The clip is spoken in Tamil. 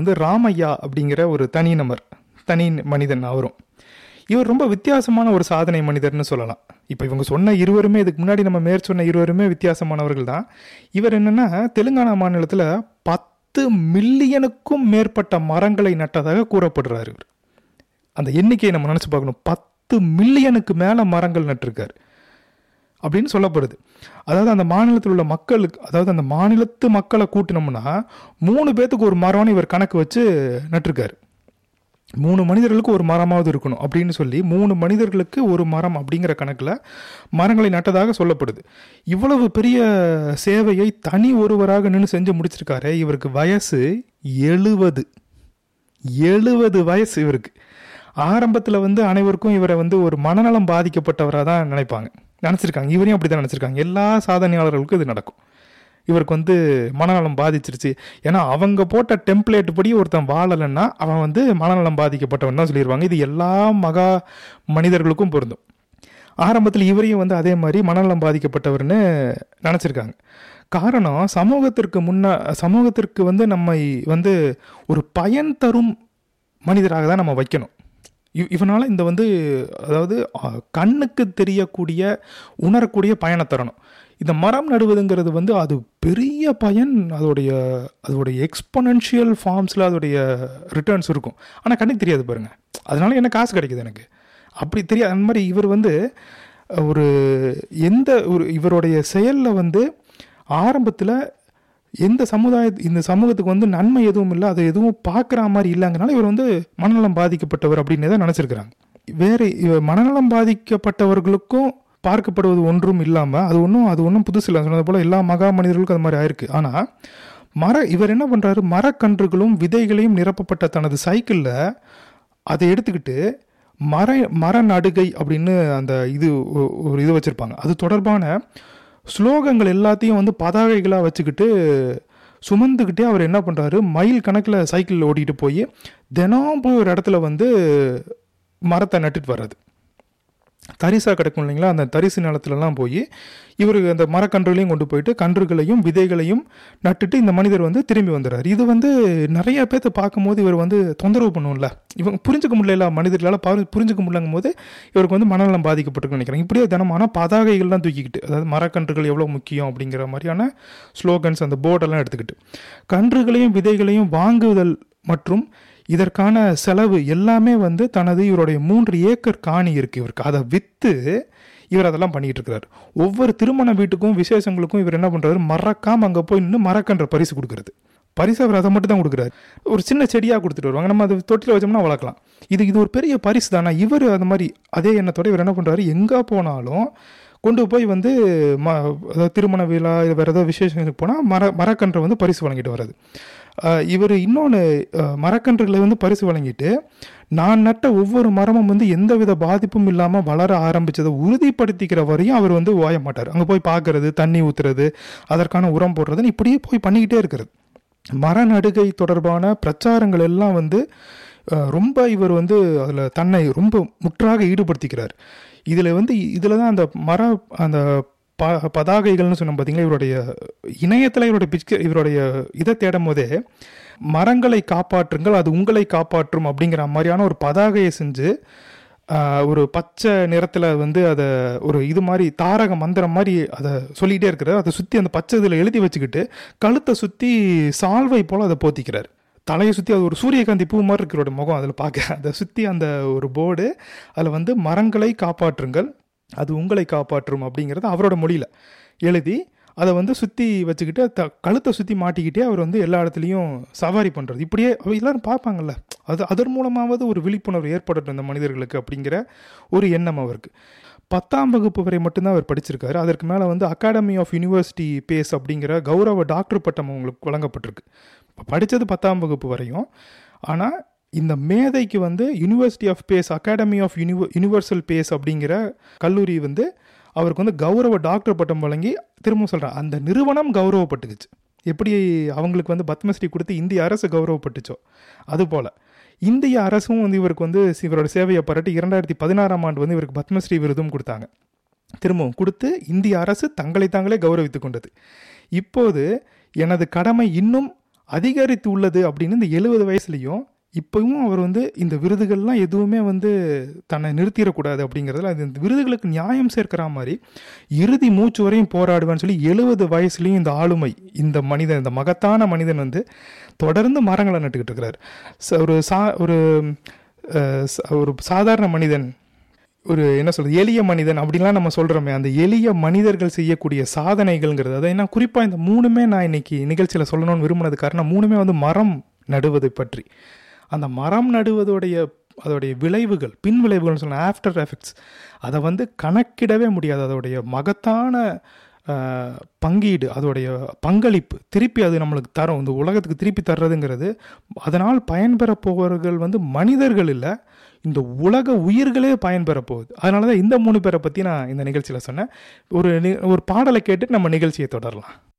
வந்து ராமையா அப்படிங்கிற ஒரு தனி நபர் தனி மனிதன் அவரும் இவர் ரொம்ப வித்தியாசமான ஒரு சாதனை மனிதர்னு சொல்லலாம் இப்போ இவங்க சொன்ன இருவருமே இதுக்கு முன்னாடி நம்ம மேற் சொன்ன இருவருமே வித்தியாசமானவர்கள் தான் இவர் என்னன்னா தெலுங்கானா மாநிலத்தில் பத்து மில்லியனுக்கும் மேற்பட்ட மரங்களை நட்டதாக கூறப்படுறாரு இவர் அந்த எண்ணிக்கையை நம்ம நினச்சி பார்க்கணும் பத்து மில்லியனுக்கு மேலே மரங்கள் நட்டிருக்காரு அப்படின்னு சொல்லப்படுது அதாவது அந்த மாநிலத்தில் உள்ள மக்களுக்கு அதாவது அந்த மாநிலத்து மக்களை கூட்டினோம்னா மூணு பேத்துக்கு ஒரு மரம்னு இவர் கணக்கு வச்சு நட்டிருக்காரு மூணு மனிதர்களுக்கு ஒரு மரமாவது இருக்கணும் அப்படின்னு சொல்லி மூணு மனிதர்களுக்கு ஒரு மரம் அப்படிங்கிற கணக்கில் மரங்களை நட்டதாக சொல்லப்படுது இவ்வளவு பெரிய சேவையை தனி ஒருவராக நின்று செஞ்சு முடிச்சிருக்காரு இவருக்கு வயசு எழுவது எழுவது வயசு இவருக்கு ஆரம்பத்தில் வந்து அனைவருக்கும் இவரை வந்து ஒரு மனநலம் பாதிக்கப்பட்டவராக தான் நினைப்பாங்க நினச்சிருக்காங்க இவரையும் அப்படி தான் நினச்சிருக்காங்க எல்லா சாதனையாளர்களுக்கும் இது நடக்கும் இவருக்கு வந்து மனநலம் பாதிச்சிருச்சு ஏன்னா அவங்க போட்ட டெம்ப்ளேட் படி ஒருத்தன் வாழலைன்னா அவன் வந்து மனநலம் பாதிக்கப்பட்டவன் தான் சொல்லிடுவாங்க இது எல்லா மகா மனிதர்களுக்கும் பொருந்தும் ஆரம்பத்தில் இவரையும் வந்து அதே மாதிரி மனநலம் பாதிக்கப்பட்டவர்னு நினச்சிருக்காங்க காரணம் சமூகத்திற்கு முன்ன சமூகத்திற்கு வந்து நம்மை வந்து ஒரு பயன் தரும் மனிதராக தான் நம்ம வைக்கணும் இவ் இவனால் இந்த வந்து அதாவது அஹ், கண்ணுக்கு தெரியக்கூடிய உணரக்கூடிய பயனை தரணும் இந்த மரம் நடுவதுங்கிறது வந்து அது பெரிய பயன் அதோடைய அதோடைய எக்ஸ்பொனன்ஷியல் ஃபார்ம்ஸில் அதோடைய ரிட்டர்ன்ஸ் இருக்கும் ஆனால் கண்ணுக்கு தெரியாது பாருங்கள் அதனால என்ன காசு கிடைக்குது எனக்கு அப்படி தெரியாது அந்த மாதிரி இவர் வந்து ஒரு எந்த ஒரு இவருடைய செயலில் வந்து ஆரம்பத்தில் எந்த சமுதாய இந்த சமூகத்துக்கு வந்து நன்மை எதுவும் இல்லை அது எதுவும் பார்க்குற மாதிரி இல்லைங்கனால இவர் வந்து மனநலம் பாதிக்கப்பட்டவர் அப்படின்னு தான் நினச்சிருக்கிறாங்க வேறு இவ- மனநலம் பாதிக்கப்பட்டவர்களுக்கும் பார்க்கப்படுவது ஒன்றும் இல்லாமல் அது ஒன்றும் அது ஒன்றும் புதுசு இல்லை சொன்னது போல் எல்லா மகா மனிதர்களுக்கும் அது மாதிரி ஆயிருக்கு ஆனால் மர இவர் என்ன பண்ணுறாரு மரக்கன்றுகளும் விதைகளையும் நிரப்பப்பட்ட தனது சைக்கிளில் அதை எடுத்துக்கிட்டு மர மர நடுகை அப்படின்னு அந்த இது ஒ- ஒரு இது வச்சுருப்பாங்க அது தொடர்பான ஸ்லோகங்கள் எல்லாத்தையும் வந்து பதாகைகளாக வச்சுக்கிட்டு சுமந்துக்கிட்டே அவர் என்ன பண்ணுறாரு மைல் கணக்கில் சைக்கிள் ஓட்டிகிட்டு போய் தினம் போய் ஒரு இடத்துல வந்து மரத்தை நட்டுட்டு வர்றது தரிசாக கிடக்கும் இல்லைங்களா அந்த தரிசு நிலத்துலலாம் போய் இவர் அந்த மரக்கன்றுகளையும் கொண்டு போயிட்டு கன்றுகளையும் விதைகளையும் நட்டுட்டு இந்த மனிதர் வந்து திரும்பி வந்துடுறாரு இது வந்து நிறைய பேர்த்த பார்க்கும்போது இவர் வந்து தொந்தரவு பண்ணும்ல இவங்க புரிஞ்சுக்க முடியல மனிதர்களால் பாரு புரிஞ்சுக்க முடியலங்கும் போது இவருக்கு வந்து மனநலம் பாதிக்கப்பட்டிருக்குன்னு நினைக்கிறேன் இப்படியே தினமான பதாகைகள்லாம் தூக்கிக்கிட்டு அதாவது மரக்கன்றுகள் எவ்வளோ முக்கியம் அப்படிங்கிற மாதிரியான ஸ்லோகன்ஸ் அந்த போர்டெல்லாம் எடுத்துக்கிட்டு கன்றுகளையும் விதைகளையும் வாங்குதல் மற்றும் இதற்கான செலவு எல்லாமே வந்து தனது இவருடைய மூன்று ஏக்கர் காணி இருக்கு இவருக்கு அதை விற்று இவர் அதெல்லாம் பண்ணிட்டு இருக்கிறார் ஒவ்வொரு திருமண வீட்டுக்கும் விசேஷங்களுக்கும் இவர் என்ன பண்றாரு மறக்காம அங்கே போய் நின்று மரக்கன்ற பரிசு கொடுக்கறது பரிசு அவர் அதை மட்டும் தான் கொடுக்குறாரு ஒரு சின்ன செடியாக கொடுத்துட்டு வருவாங்க நம்ம அதை தொட்டில் வச்சோம்னா வளர்க்கலாம் இது இது ஒரு பெரிய பரிசு தானே இவர் அந்த மாதிரி அதே எண்ணத்தோட இவர் என்ன பண்ணுறாரு எங்கே போனாலும் கொண்டு போய் வந்து ம அதாவது திருமண விழா இது வேறு ஏதாவது விசேஷங்களுக்கு போனால் மர மரக்கன்றை வந்து பரிசு வழங்கிட்டு வர்றது இவர் இன்னொன்று மரக்கன்றுகளை வந்து பரிசு வழங்கிட்டு நான் நட்ட ஒவ்வொரு மரமும் வந்து எந்தவித பாதிப்பும் இல்லாமல் வளர ஆரம்பிச்சதை உறுதிப்படுத்திக்கிற வரையும் அவர் வந்து ஓய மாட்டார் அங்கே போய் பார்க்கறது தண்ணி ஊற்றுறது அதற்கான உரம் போடுறதுன்னு இப்படியே போய் பண்ணிக்கிட்டே இருக்கிறது மர நடுகை தொடர்பான பிரச்சாரங்கள் எல்லாம் வந்து அஹ், ரொம்ப இவர் வந்து அதில் தன்னை ரொம்ப முற்றாக ஈடுபடுத்திக்கிறார் இதில் வந்து இதில் தான் அந்த மர அந்த ப பதாகைகள்னு சொன்னோம் பார்த்தீங்களா இவருடைய இணையத்தில் இவருடைய பிக்சர் இவருடைய இதை தேடும் போதே மரங்களை காப்பாற்றுங்கள் அது உங்களை காப்பாற்றும் அப்படிங்கிற மாதிரியான ஒரு பதாகையை செஞ்சு ஆஹ், ஒரு பச்சை நிறத்தில் வந்து அதை ஒரு இது மாதிரி தாரக மந்திரம் மாதிரி அதை சொல்லிகிட்டே இருக்கிறார் அதை சுற்றி அந்த பச்சை இதில் எழுதி வச்சுக்கிட்டு கழுத்தை சுற்றி சால்வை போல் அதை போத்திக்கிறார் தலையை சுற்றி அது ஒரு சூரியகாந்தி பூ மாதிரி இருக்கிறோட முகம் அதில் பார்க்க அதை சுற்றி அந்த ஒரு போர்டு அதில் வந்து மரங்களை காப்பாற்றுங்கள் அது உங்களை காப்பாற்றும் அப்படிங்கிறது அவரோட மொழியில் எழுதி அதை வந்து சுற்றி வச்சுக்கிட்டு த கழுத்தை சுற்றி மாட்டிக்கிட்டே அவர் வந்து எல்லா இடத்துலையும் சவாரி பண்ணுறது இப்படியே அவ எல்லாரும் பார்ப்பாங்கல்ல அது அதன் மூலமாவது ஒரு விழிப்புணர்வு ஏற்படட்டும் இந்த மனிதர்களுக்கு அப்படிங்கிற ஒரு எண்ணம் அவருக்கு பத்தாம் வகுப்பு வரை மட்டும்தான் அவர் படிச்சிருக்காரு அதற்கு மேலே வந்து அகாடமி ஆஃப் யூனிவர்சிட்டி பேஸ் அப்படிங்கிற கௌரவ டாக்டர் பட்டம் அவங்களுக்கு வழங்கப்பட்டிருக்கு இப்போ படித்தது பத்தாம் வகுப்பு வரையும் ஆனால் இந்த மேதைக்கு வந்து university of peace academy of யூனிவ யூனிவர்சல் பேஸ் அப்படிங்கிற கல்லூரி வந்து அவருக்கு வந்து கௌரவ டாக்டர் பட்டம் வழங்கி திரும்ப சொல்கிறேன் அந்த நிறுவனம் கௌரவப்பட்டுக்குச்சு எப்படி அவங்களுக்கு வந்து பத்மஸ்ரீ கொடுத்து இந்திய அரசு கௌரவப்பட்டுச்சோ அதுபோல் இந்திய அரசும் வந்து இவருக்கு வந்து இவரோட சேவையை பாராட்டி இரண்டாயிரத்தி பதினாறாம் ஆண்டு வந்து இவருக்கு பத்மஸ்ரீ விருதும் கொடுத்தாங்க திரும்பவும் கொடுத்து இந்திய அரசு தங்களை தாங்களே கௌரவித்து கொண்டது இப்போது எனது கடமை இன்னும் அதிகரித்து உள்ளது அப்படின்னு இந்த எழுபது வயசுலேயும் இப்பவும் அவர் வந்து இந்த விருதுகள்லாம் எதுவுமே வந்து தன்னை நிறுத்திடக்கூடாது அப்படிங்கிறதுல அது இந்த விருதுகளுக்கு நியாயம் சேர்க்கிற மாதிரி இறுதி மூச்சு வரையும் போராடுவேன்னு சொல்லி எழுபது வயசுலேயும் இந்த ஆளுமை இந்த மனிதன் இந்த மகத்தான மனிதன் வந்து தொடர்ந்து மரங்களை நட்டுக்கிட்டு இருக்கிறார் ச- ஒரு சா ஒரு அஹ், ச- ஒரு சாதாரண மனிதன் ஒரு என்ன சொல்றது எளிய மனிதன் அப்படிலாம் நம்ம சொல்கிறோமே அந்த எளிய மனிதர்கள் செய்யக்கூடிய சாதனைகள்ங்கிறது அதை என்ன குறிப்பாக இந்த மூணுமே நான் இன்னைக்கு நிகழ்ச்சியில் சொல்லணும்னு விரும்பினது காரணம் மூணுமே வந்து மரம் நடுவதை பற்றி அந்த மரம் நடுவதோடைய அதோடைய விளைவுகள் பின் விளைவுகள்னு சொன்ன ஆஃப்டர் எஃபெக்ட்ஸ் அதை வந்து கணக்கிடவே முடியாது அதோடைய மகத்தான ஆஹ், பங்கீடு அதோடைய பங்களிப்பு திருப்பி அது நம்மளுக்கு தரும் இந்த உலகத்துக்கு திருப்பி தர்றதுங்கிறது அதனால் பயன்பெற போபவர்கள் வந்து மனிதர்கள் இல்லை இந்த உலக உயிர்களே பயன்பெற போகுது அதனால தான் இந்த மூணு பேரை பற்றி நான் இந்த நிகழ்ச்சியில் சொன்னேன் ஒரு நி- ஒரு பாடலை கேட்டு நம்ம நிகழ்ச்சியை தொடரலாம்